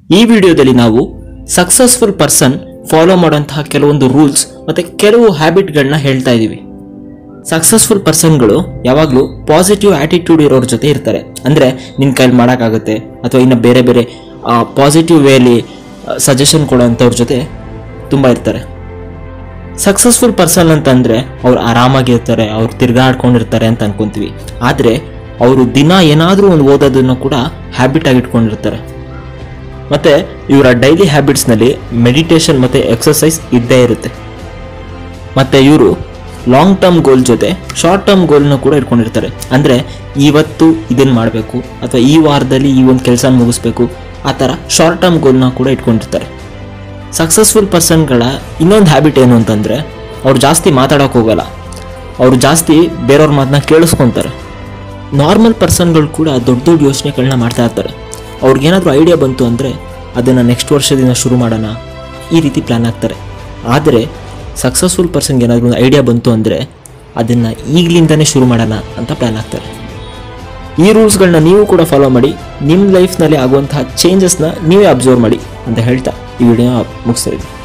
ಈ ವಿಡಿಯೋದಲ್ಲಿ ನಾವು ಸಕ್ಸಸ್ಫುಲ್ ಪರ್ಸನ್ ಫಾಲೋ ಮಾಡುವಂತಹ ಕೆಲವೊಂದು ರೂಲ್ಸ್ ಮತ್ತೆ ಕೆಲವು ಹ್ಯಾಬಿಟ್ಗಳನ್ನ ಹೇಳ್ತಾ ಇದ್ದೀವಿ ಸಕ್ಸಸ್ಫುಲ್ ಪರ್ಸನ್ಗಳು ಯಾವಾಗಲೂ ಪಾಸಿಟಿವ್ ಆಟಿಟ್ಯೂಡ್ ಇರೋರ ಜೊತೆ ಇರ್ತಾರೆ ಅಂದರೆ ನಿನ್ನ ಕೈಲಿ ಮಾಡೋಕ್ಕಾಗುತ್ತೆ ಅಥವಾ ಇನ್ನು ಬೇರೆ ಬೇರೆ ಪಾಸಿಟಿವ್ ವೇಲಿ ಸಜೆಷನ್ ಕೊಡೋಂಥವ್ರ ಜೊತೆ ತುಂಬ ಇರ್ತಾರೆ ಸಕ್ಸಸ್ಫುಲ್ ಪರ್ಸನ್ ಅಂತಂದರೆ ಅವ್ರು ಆರಾಮಾಗಿರ್ತಾರೆ ಅವ್ರು ತಿರ್ಗಾಡ್ಕೊಂಡಿರ್ತಾರೆ ಅಂತ ಅನ್ಕೊಂತೀವಿ ಆದರೆ ಅವರು ದಿನ ಏನಾದರೂ ಒಂದು ಓದೋದನ್ನು ಕೂಡ ಹ್ಯಾಬಿಟ್ ಆಗಿ ಇಟ್ಕೊಂಡಿರ್ತಾರೆ ಮತ್ತು ಇವರ ಡೈಲಿ ಹ್ಯಾಬಿಟ್ಸ್ನಲ್ಲಿ ಮೆಡಿಟೇಷನ್ ಮತ್ತು ಎಕ್ಸಸೈಸ್ ಇದ್ದೇ ಇರುತ್ತೆ ಮತ್ತು ಇವರು ಲಾಂಗ್ ಟರ್ಮ್ ಗೋಲ್ ಜೊತೆ ಶಾರ್ಟ್ ಟರ್ಮ್ ಗೋಲ್ನ ಕೂಡ ಇಟ್ಕೊಂಡಿರ್ತಾರೆ ಅಂದರೆ ಇವತ್ತು ಇದನ್ನು ಮಾಡಬೇಕು ಅಥವಾ ಈ ವಾರದಲ್ಲಿ ಈ ಒಂದು ಕೆಲಸ ಮುಗಿಸ್ಬೇಕು ಆ ಥರ ಶಾರ್ಟ್ ಟರ್ಮ್ ಗೋಲ್ನ ಕೂಡ ಇಟ್ಕೊಂಡಿರ್ತಾರೆ ಸಕ್ಸಸ್ಫುಲ್ ಪರ್ಸನ್ಗಳ ಇನ್ನೊಂದು ಹ್ಯಾಬಿಟ್ ಏನು ಅಂತಂದರೆ ಅವ್ರು ಜಾಸ್ತಿ ಮಾತಾಡೋಕೆ ಹೋಗಲ್ಲ ಅವರು ಜಾಸ್ತಿ ಬೇರೆಯವ್ರ ಮಾತನ್ನ ಕೇಳಿಸ್ಕೊತಾರೆ ನಾರ್ಮಲ್ ಪರ್ಸನ್ಗಳು ಕೂಡ ದೊಡ್ಡ ದೊಡ್ಡ ಯೋಚನೆಗಳನ್ನ ಮಾಡ್ತಾ ಇರ್ತಾರೆ ಅವ್ರಿಗೇನಾದರೂ ಐಡಿಯಾ ಬಂತು ಅಂದರೆ ಅದನ್ನು ನೆಕ್ಸ್ಟ್ ವರ್ಷದಿಂದ ಶುರು ಮಾಡೋಣ ಈ ರೀತಿ ಪ್ಲ್ಯಾನ್ ಆಗ್ತಾರೆ ಆದರೆ ಸಕ್ಸಸ್ಫುಲ್ ಪರ್ಸನ್ಗೆ ಏನಾದರೂ ಒಂದು ಐಡಿಯಾ ಬಂತು ಅಂದರೆ ಅದನ್ನು ಈಗಲಿಂದನೇ ಶುರು ಮಾಡೋಣ ಅಂತ ಪ್ಲ್ಯಾನ್ ಆಗ್ತಾರೆ ಈ ರೂಲ್ಸ್ಗಳನ್ನ ನೀವು ಕೂಡ ಫಾಲೋ ಮಾಡಿ ನಿಮ್ಮ ಲೈಫ್ನಲ್ಲಿ ಆಗುವಂತಹ ಚೇಂಜಸ್ನ ನೀವೇ ಅಬ್ಸರ್ವ್ ಮಾಡಿ ಅಂತ ಹೇಳ್ತಾ ಈ ವಿಡಿಯೋ ಮುಗಿಸ್ತಾ ಇದ್ದೀನಿ